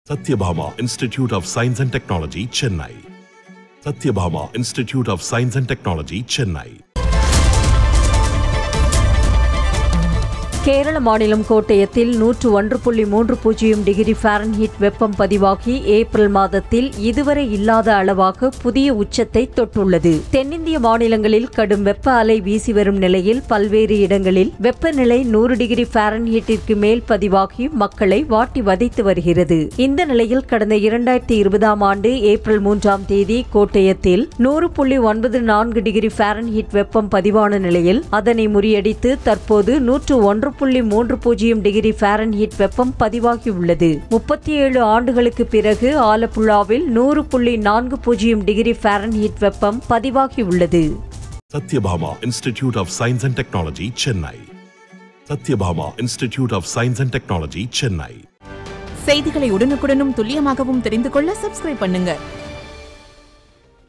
Satyabhama Institute of Science and Technology, Chennai. Satyabhama Institute of Science and Technology, Chennai. Kerala மாநிலம் கோட்டயத்தில் நூற்று ஒன்று புள்ளி மூன்று பூஜ்ஜியம் டிகிரி ஃபாரன்ஹீட் வெப்பம் பதிவாகி ஏப்ரல் மாதத்தில் இதுவரை இல்லாத அளவாக புதிய உச்சத்தை தொட்டுள்ளது தென்னிந்திய மாநிலங்களில் கடும் வெப்ப அலை வீசி வரும் நிலையில் பல்வேறு இடங்களில் வெப்பநிலை நூறு டிகிரி ஃபாரன்ஹீட்டிற்கு மேல் பதிவாகி மக்களை வாட்டி வதைத்து வருகிறது இந்த நிலையில் கடந்த இரண்டாயிரத்தி இருபதாம் ஆண்டு ஏப்ரல் மூன்றாம் தேதி கோட்டயத்தில் நூறு புள்ளி ஒன்பது நான்கு டிகிரி ஃபாரன்ஹீட் வெப்பம் பதிவான நிலையில் அதனை முறியடித்து தற்போது நூற்று ஒன்று புள்ளி மூன்று பூஜ்ஜியம் டிகிரி ஃபாரன்ஹீட் வெப்பம் பதிவாகியுள்ளது முப்பத்தி ஏழு ஆண்டுகளுக்கு பிறகு ஆலப்புழாவில் நூறு புள்ளி நான்கு பூஜ்ஜியம் டிகிரி ஃபாரன்ஹீட் வெப்பம் பதிவாகியுள்ளது Satyabhama Institute of Science and Technology, Chennai. Satyabhama Institute of Science and Technology, Chennai. செய்திகளை உடனுக்குடனும் துல்லியமாகவும் தெரிந்து கொள்ள சப்ஸ்கிரைப் பண்ணுங்க